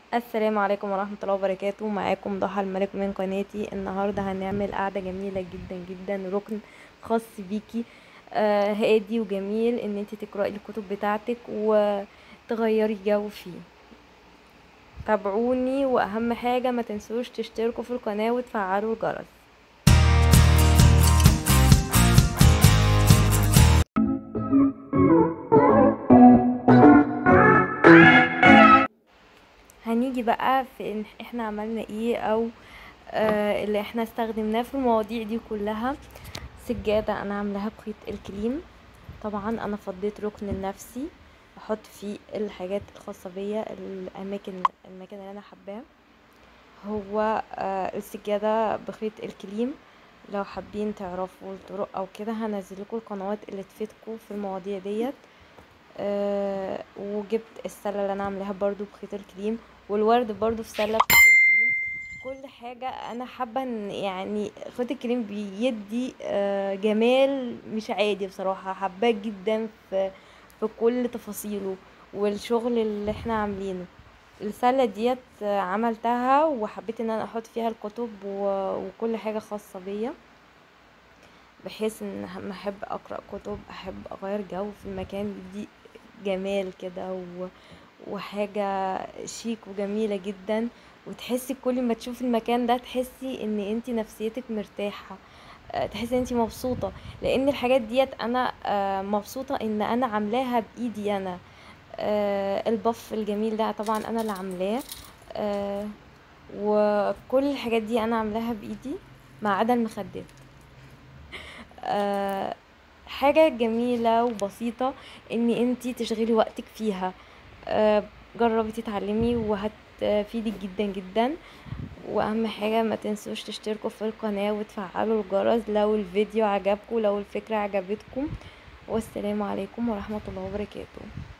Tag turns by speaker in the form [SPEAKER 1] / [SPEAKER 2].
[SPEAKER 1] السلام عليكم ورحمة الله وبركاته معاكم ضحى الملك من قناتي النهاردة هنعمل قعدة جميلة جدا جدا ركن خاص بيكي آه هادي وجميل ان انت تقرأي الكتب بتاعتك وتغيري جو فيه تابعوني واهم حاجة ما تنسوش تشتركوا في القناة وتفعلوا الجرس هنيجي بقى في ان احنا عملنا ايه او آه اللي احنا استخدمناه في المواضيع دي كلها سجادة انا عاملاها بخيط الكليم طبعا انا فضيت ركن لنفسي احط فيه الحاجات الخاصة بيا الاماكن المكان اللي انا حباه هو آه السجادة بخيط الكليم لو حابين تعرفوا الطرق او كده هنزل لكم القنوات اللي تفيدكم في المواضيع ديت أه وجبت السله اللي انا عاملاها برضو بخيط الكريم والورد برضو في سله بخيط الكريم كل حاجه انا حابه ان يعني خيط الكريم بيدي أه جمال مش عادي بصراحه حباه جدا في في كل تفاصيله والشغل اللي احنا عاملينه السله ديت عملتها وحبيت ان انا احط فيها الكتب وكل حاجه خاصه بيا بحيث ان لما احب اقرا كتب احب اغير جو في المكان دي جمال كده و... وحاجة شيك وجميلة جدا وتحسي كل ما تشوفي المكان ده تحسي ان انت نفسيتك مرتاحة تحسي ان انت مبسوطة لان الحاجات ديت انا مبسوطة ان انا عاملاها بايدي انا البف الجميل ده طبعا انا اللي عاملاه وكل الحاجات دي انا عاملاها بايدي ما عدا المخدات حاجة جميلة وبسيطة ان انتي تشغلي وقتك فيها جربي تتعلمي وهتفيدك جدا جدا واهم حاجة ما تنسوش تشتركوا في القناة وتفعلوا الجرس لو الفيديو عجبكم لو الفكرة عجبتكم والسلام عليكم ورحمة الله وبركاته